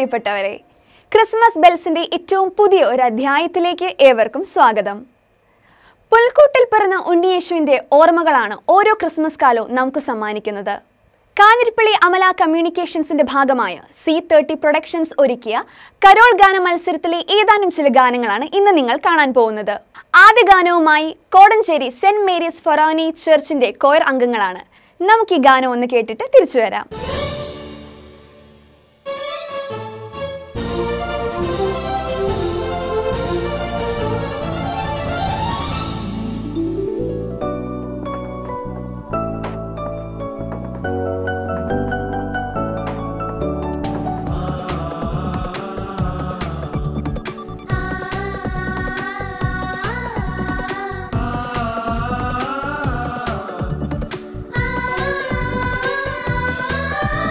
പ്രിയപ്പെട്ടവരെ ക്രിസ്മസ് ബെൽസിന്റെ ഏറ്റവും പുതിയ ഒരു അധ്യായത്തിലേക്ക് ഏവർക്കും സ്വാഗതം പുൽക്കൂട്ടിൽ പിറന്ന ഉണ്ണിയേശുവിന്റെ ഓർമ്മകളാണ് ഓരോ ക്രിസ്മസ് കാലവും നമുക്ക് സമ്മാനിക്കുന്നത് കാഞ്ഞിരപ്പള്ളി അമല കമ്മ്യൂണിക്കേഷൻസിന്റെ ഭാഗമായ സി തേർട്ടി പ്രൊഡക്ഷൻസ് ഒരുക്കിയ കരോൾ ഗാന മത്സരത്തിലെ ഏതാനും ചില ഗാനങ്ങളാണ് ഇന്ന് നിങ്ങൾ കാണാൻ പോകുന്നത് ആദ്യ ഗാനവുമായി കോടഞ്ചേരി സെന്റ് മേരീസ് ഫൊറോനി ചർച്ചിന്റെ കോയർ അംഗങ്ങളാണ് നമുക്ക് ഈ ഗാനം ഒന്ന് കേട്ടിട്ട് തിരിച്ചു വരാം ആ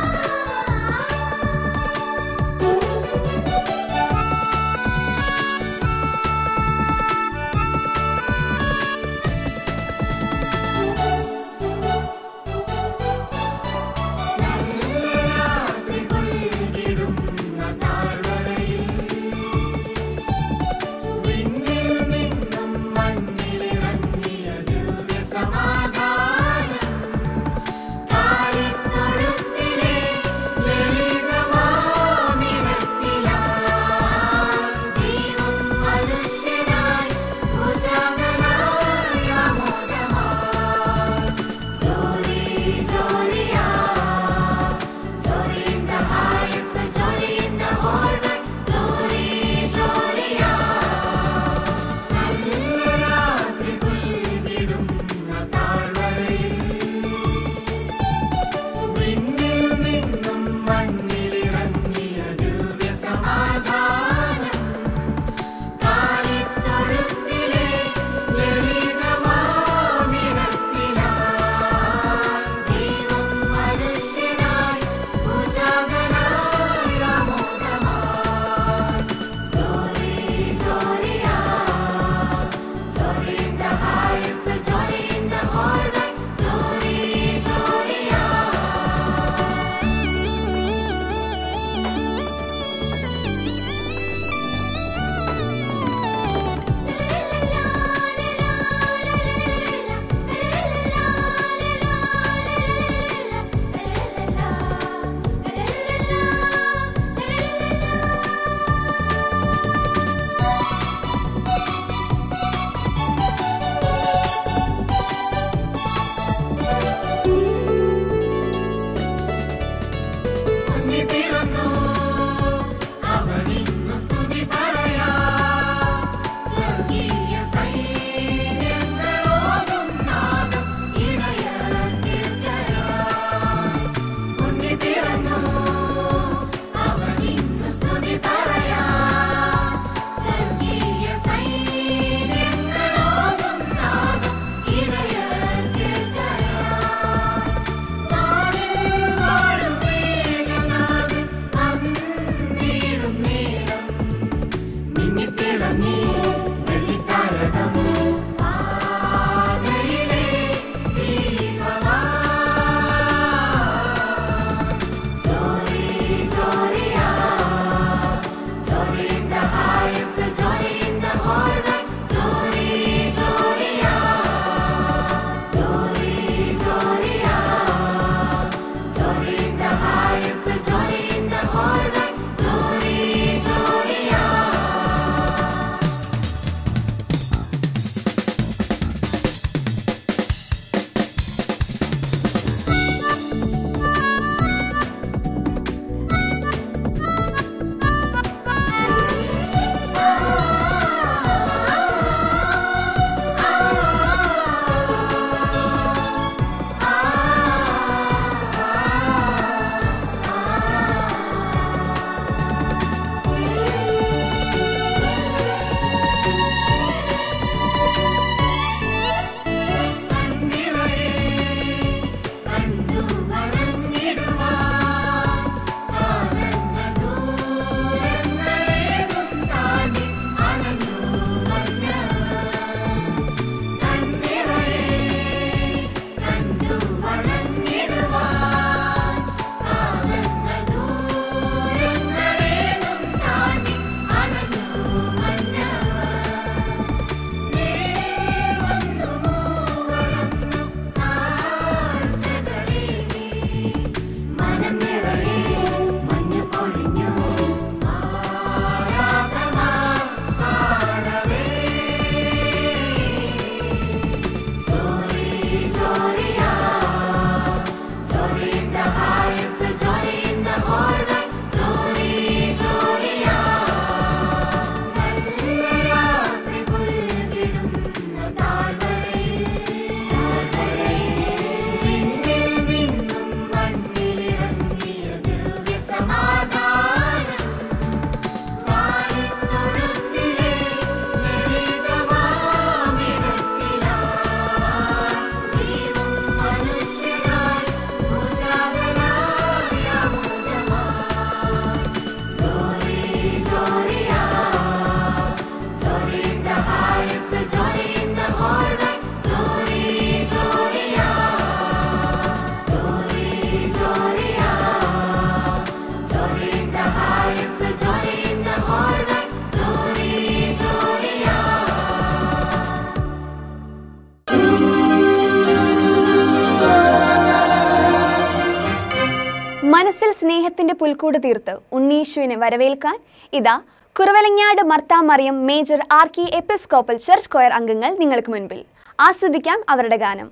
പുൽക്കൂട് തീർത്ത് ഉണ്ണീശുവിനെ വരവേൽക്കാൻ ഇതാ Kuravilangad Martha Mariam major archiepiscopal church choir അംഗങ്ങൾ നിങ്ങൾക്ക് മുൻപിൽ ആസ്വദിക്കാം അവരുടെ ഗാനം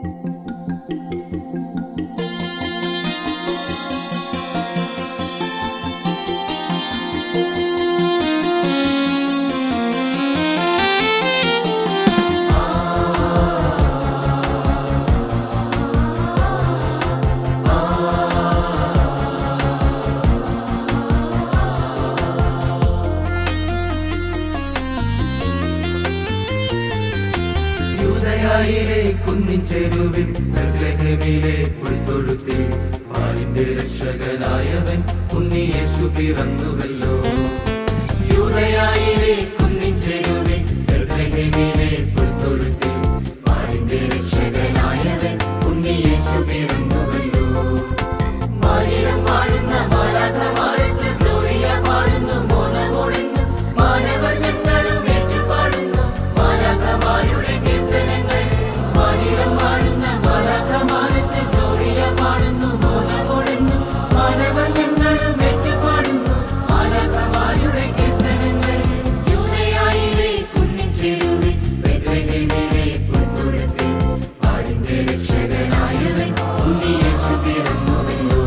യൂദയായിലെ കുന്നിൻ ചെരുവിൽ ബത്ലഹേമിലെ പുൽത്തൊഴുത്തിൽ പാലിന്റെ രക്ഷകനായവൻ ഉണ്ണിയേശു പിറന്നുവല്ലോ യൂദയായിലെ കുന്നിൻ ചെരുവിൽ ബത്ലഹേമിലെ പുൽത്തൊഴുത്തിൽ പാലിന്റെ രക്ഷകനായവൻ ഉണ്ണിയേശു പിറന്നുവല്ലോ മാരിടം വാഴുന്ന മാലാഖമാരത്ത് ഗ്ലോറിയ പാടുന്നു മോനമൊഴിഞ്ഞു മാനവർ ഞങ്ങളും ഏറ്റുപാടുന്നു മാലാഖമാരുടെ കീർത്തനങ്ങൾ മാരിടം വാഴുന്ന മാലാഖമാരത്ത് ഗ്ലോറിയ പാടുന്നു മോനമൊഴിഞ്ഞു മാനവർ ഞങ്ങളും ഏറ്റുപാടുന്നു മാലാഖമാരുടെ കീർത്തനങ്ങൾ യൂദയായിലെ കുന്നിൻ ചെരുവിൽ ബെത്ലഹേമിലെ പുൽത്തൊഴുത്തിൽ പാലിന്റെ രക്ഷകനായവൻ ഉണ്ണിയേശു പിറന്നുവല്ലോ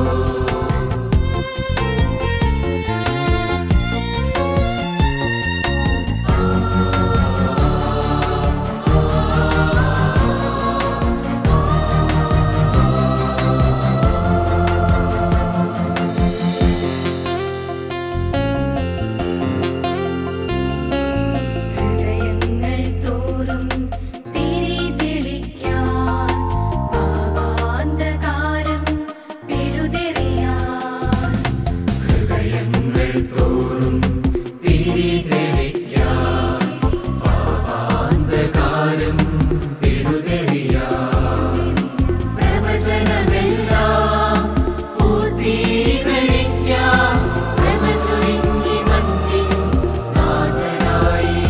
ഹൃദയങ്ങൾ തോറും തിരി തെളിക്കാൻ പാപാന്തകാരം പിഴുതെറിയാൻ ഹൃദയങ്ങൾ തോറും തിരി തെളിക്കാൻ പാപാന്തകാരം പിഴുതെറിയാൻ പ്രവചനമെല്ലാം പൂർത്തീകരിക്കാൻ പ്രവചൊരിഞ്ഞി മണ്ണിൻ നാഥനായി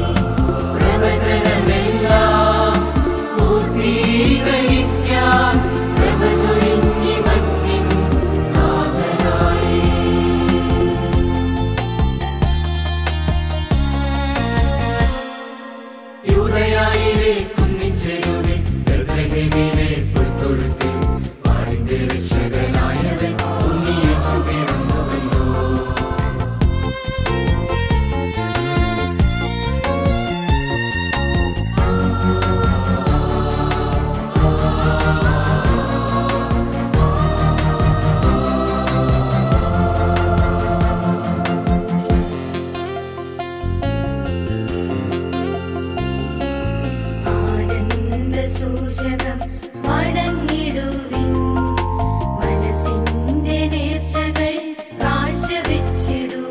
പ്രവചനമെല്ലാം പൂർത്തീകരിക്കാൻ പ്രവചൊരിഞ്ഞി മണ്ണിൻ നാഥനായി യൂദയായിലെ കുന്നിൻ ചെരുവിൽ ബെത്ലഹേമിലെ പുൽത്തൊഴുത്തിൽ പാടിന്റെ രക്ഷകനായവൻ ഉണ്ണിയേശു പിറന്നുവല്ലോ ആനന്ദസൂചകം മടങ്ങിടുവിൻ മനസ്സിന്റെ നേർച്ചകൾ കാഴ്ചവെച്ചിടൂ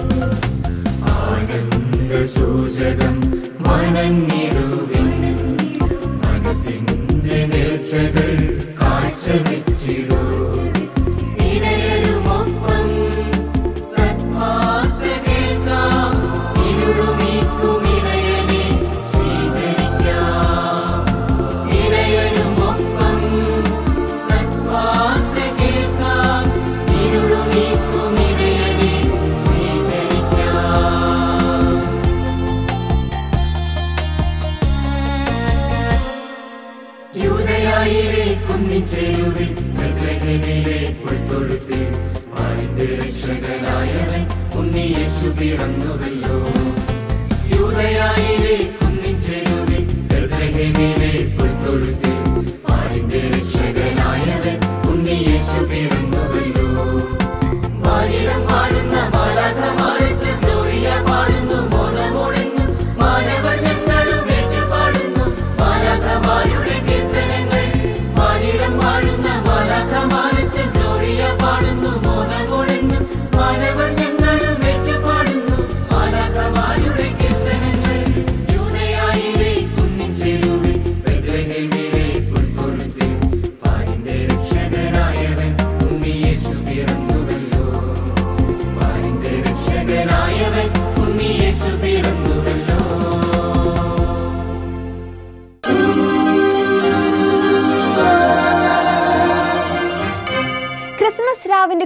ആനന്ദ സൂചകം മണങ്ങിടുവിൻ മനസ്സിന്റെ നേർച്ചകൾ കാഴ്ചവെച്ചിടൂ ഇടയരുമൊപ്പം സദ്വാർത്ത കേൾക്കാം ഇരുളുനീക്കും ഇടയനെ സ്വീകരിക്കാം ഇടയരുമൊപ്പം സദ്വാർത്ത കേൾക്കാം ഇരുളുനീക്കും ഇടയനെ സ്വീകരിക്കാം യൂദയായിലെ കുന്നിൻ ചെരുവിൽ ബെത്ലഹേമിലെ പുൽത്തൊഴുത്തിൽ പാലിന്റെ രക്ഷകനായവൻ ഉണ്ണിയേശു പിറന്നുവല്ലോ യൂദയായിലെ കുന്നിൻ ചെരുവിൽ ബെത്ലഹേമിലെ പുൽത്തൊഴുത്തിൽ പാലിന്റെ രക്ഷകനായവൻ ഉണ്ണിയേശു പിറന്നുവല്ലോ മാരിടം പാടുന്ന മാലാഖമാരത്ത് ഗ്ലോറിയ പാടുന്നു മോനമൊഴിഞ്ഞു മാനവർ ഞങ്ങളും ഏറ്റുപാടുന്നു മാലാഖമാരുടെ കീർത്തനങ്ങൾ മാനിടം പാടുന്ന മാലാഖമാരത്ത് ഗ്ലോറിയ പാടുന്നു മോനമൊഴിഞ്ഞു മാനവർ ഞങ്ങളും ഏറ്റുപാടുന്നു മാലാഖമാരുടെ കീർത്തനങ്ങൾ യൂദ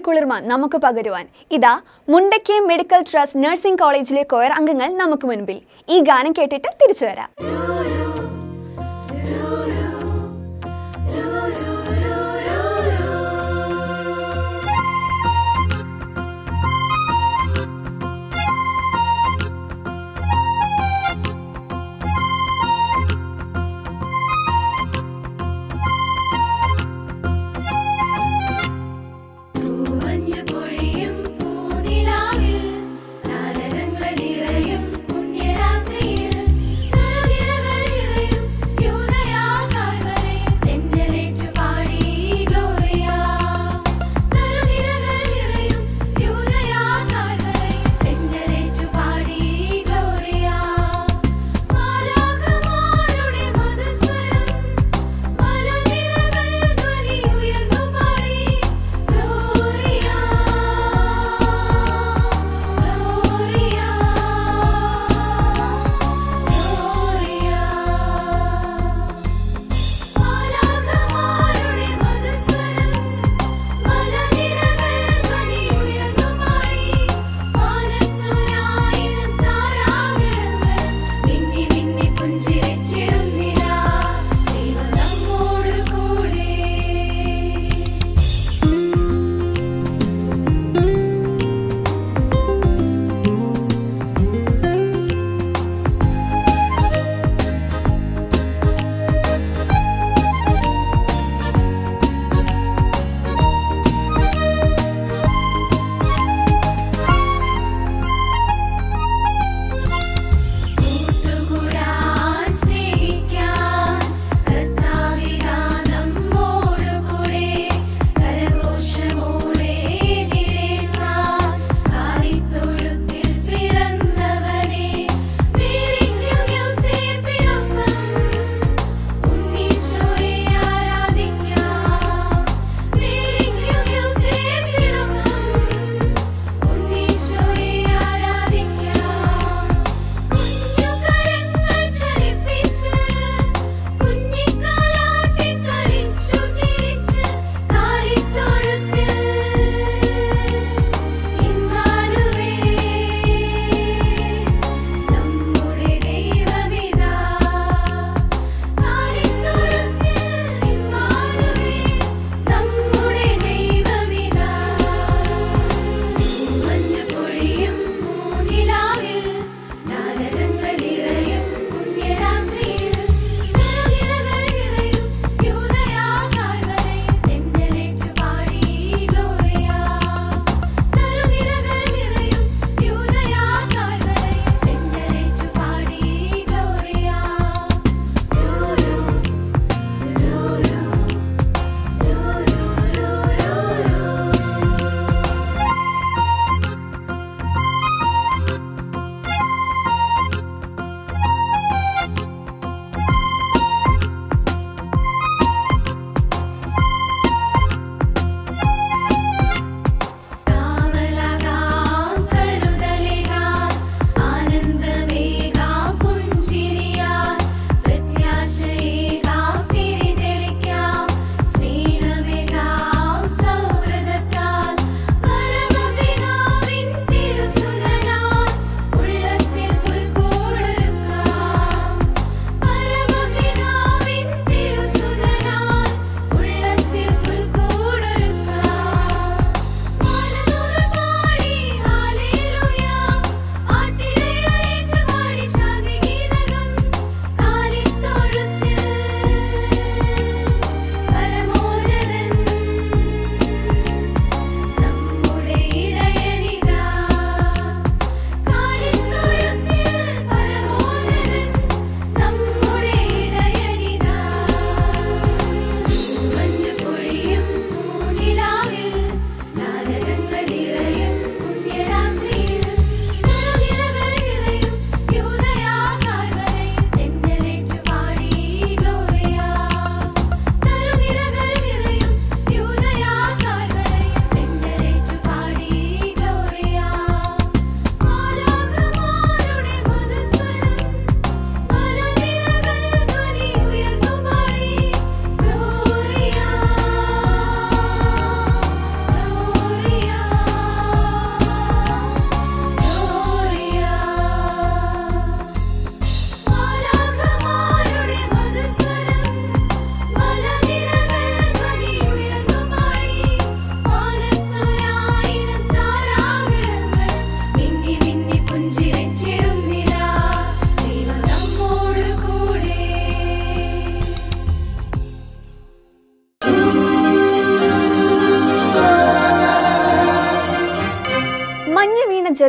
കുളിർമ നമുക്ക് പകരുവാൻ ഇതാ മുണ്ടയ്ക്ക് മെഡിക്കൽ ട്രസ്റ്റ് നഴ്സിംഗ് കോളേജിലെ കോയർ അംഗങ്ങൾ നമുക്ക് മുൻപിൽ ഈ ഗാനം കേട്ടിട്ട് തിരിച്ചു വരാം തൂമഞ്ഞു പൊഴിയും പൂനിലാവിൽ താരകങ്ങൾ നിറയും പുണ്യരാത്രിയിൽ നറുകിരകൾ നിറയും യൂദയാകാശത്തിൽ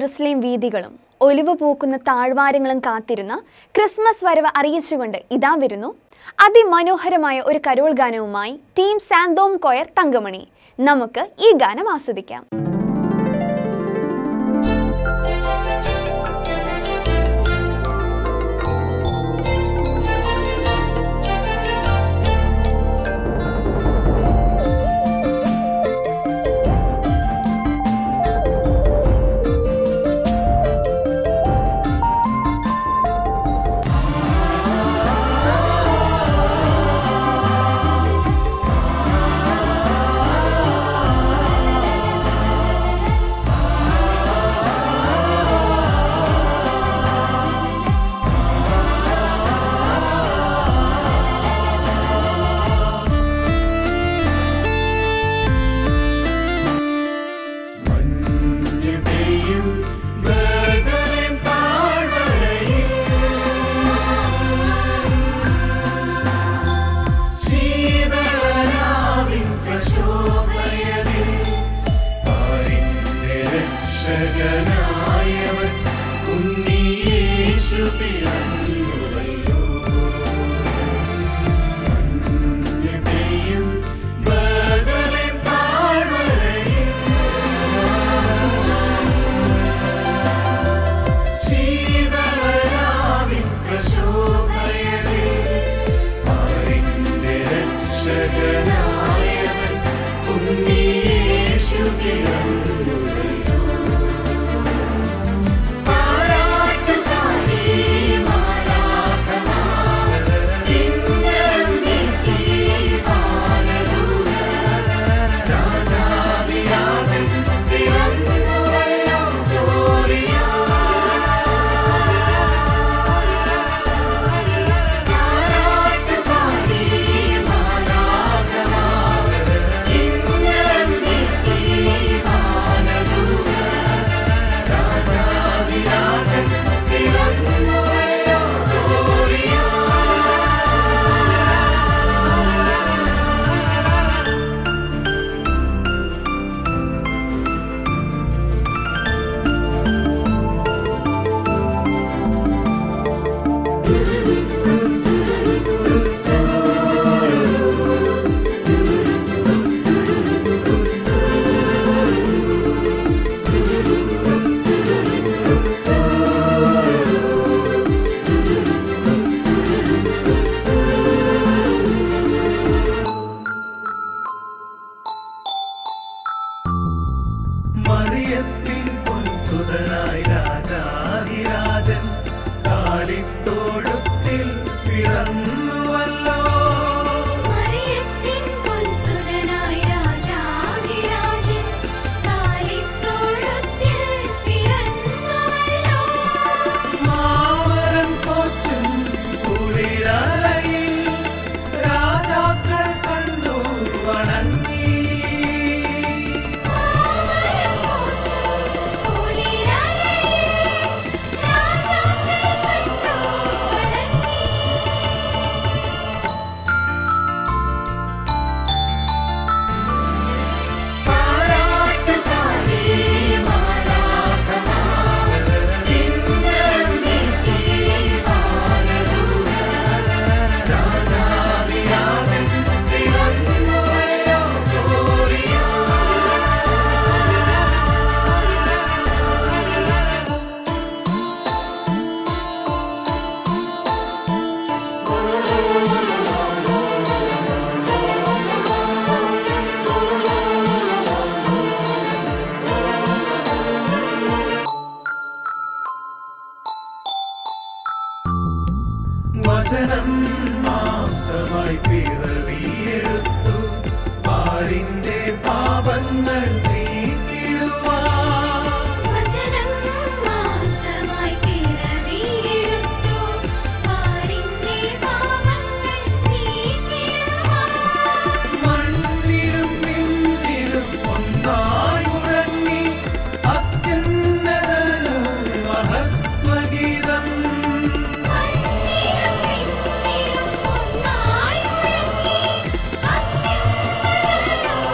ജെറുസലേം വീതികളും ഒലിവ് പൂക്കുന്ന താഴ്വാരങ്ങളും കാത്തിരുന്ന ക്രിസ്മസ് വരവ് അറിയിച്ചുകൊണ്ട് ഇതാ വരുന്നു അതിമനോഹരമായ ഒരു കരോൾ ഗാനവുമായി ടീം സാന്തോം കോയർ തങ്കമണി നമുക്ക് ഈ ഗാനം ആസ്വദിക്കാം മഞ്ഞുപെയ്യും ബദലേം താഴ്വരയിൽ ശീതളരാവിൻ പ്രശോഭയതിൽ പാരിന്റെ രക്ഷകനായവൻ ഉണ്ണിയേശു പിറന്നുവല്ലോ മഞ്ഞുപെയ്യും ബദലേം താഴ്വരയിൽ ശീതളരാവിൻ പ്രശോഭയതിൽ പാരിന്റെ രക്ഷകനായവൻ ഉണ്ണിയേശു പിറന്നുവല്ലോ. താരാട്ടുപാടി മാലാഖമാർ കിന്നരം നീട്ടി വാനദൂതർ രാജാവിരാജൻ പിറന്നുവല്ലോ ഗ്ലോറിയ താരാട്ടുപാടി മാലാഖമാർ കിന്നരം നീട്ടി വാനദൂതർ രാജാവിരാജൻ പിറന്നുവല്ലോ ഗ്ലോറിയ മറിയത്തിൻ പൊൻസുതനായി രാജാതിരാജൻ കാലിത്തോഴത്തിൽ പിറന്നുവല്ലോ മറിയത്തിൻ പൊൻസുതനായ രാജാധിരാജൻ കാലിത്തോഴത്തിൽ പിറന്നുവല്ലോ. മാമരം കൊച്ചും കുളിരലയിൽ രാജാക്കൾ കണ്ടു വണങ്ങി വചനം മാംസമായി പിറവിയെടുത്തു ആരിന്റെ പാപങ്ങൾ നീക്കിടുവാൻ വചനം മാംസമായി പിറവിയെടുത്തു. പാരിന്റെ പാപങ്ങൾ നീക്കിടുവാൻ. മണ്ണിലും പിന്നിലും ഒന്നായി ഉറങ്ങി അത്യുന്നതനും മഹത്വഗീതം മണ്ണിലും പിന്നിലും ഒന്നായി ഉറങ്ങി. അത്യുന്നതനും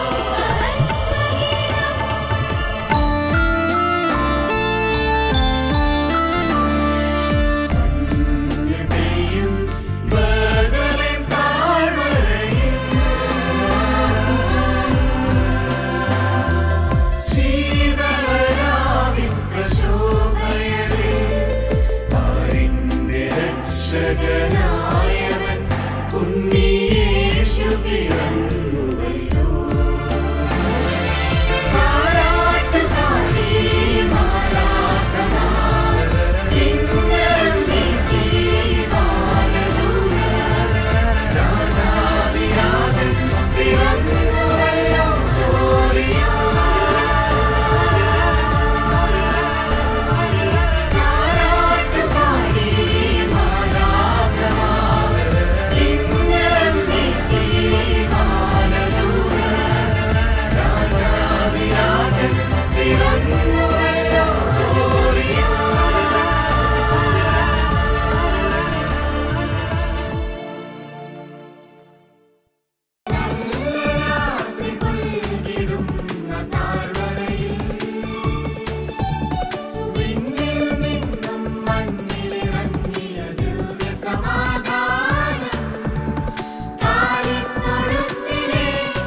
നായകൻ ഉണ്ണിയേശു പിറന്നുവല്ലോ താരാട്ടുപാടി മാലാഖമാർ കിന്നരം നീട്ടി വാനദൂതർ രാജാവിരാജൻ പിറന്നുവല്ലോ ഗ്ലോറിയ താരാട്ടുപാടി മാലാഖമാർ കിന്നരം നീട്ടി വാനദൂതർ രാജാവിരാജൻ പിറന്നുവല്ലോ ഗ്ലോറിയ രാത്രി പുൽകിടുന്ന താഴ്വരയിൽ വിണ്ണിൽ നിന്നും മണ്ണിലിറങ്ങിയ ദിവ്യ സമാധാനം കാലിത്തൊഴുത്തിലെ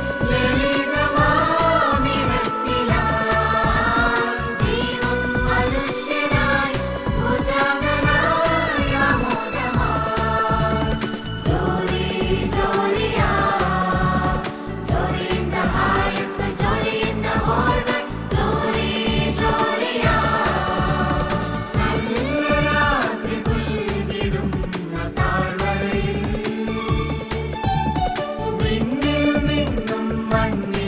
ലളിതമാമിടത്തിലായി ദൈവം മനുഷ്യനായി ഭുജാതനായി ആമോദമായി glory gloria Glory in the highest, and joy in the order. Glory, Gloria. നല്ല രാത്രി പുൽകിടുന്ന താഴ്വരയിൽ വിണ്ണിൽ നിന്നും മണ്ണിൽ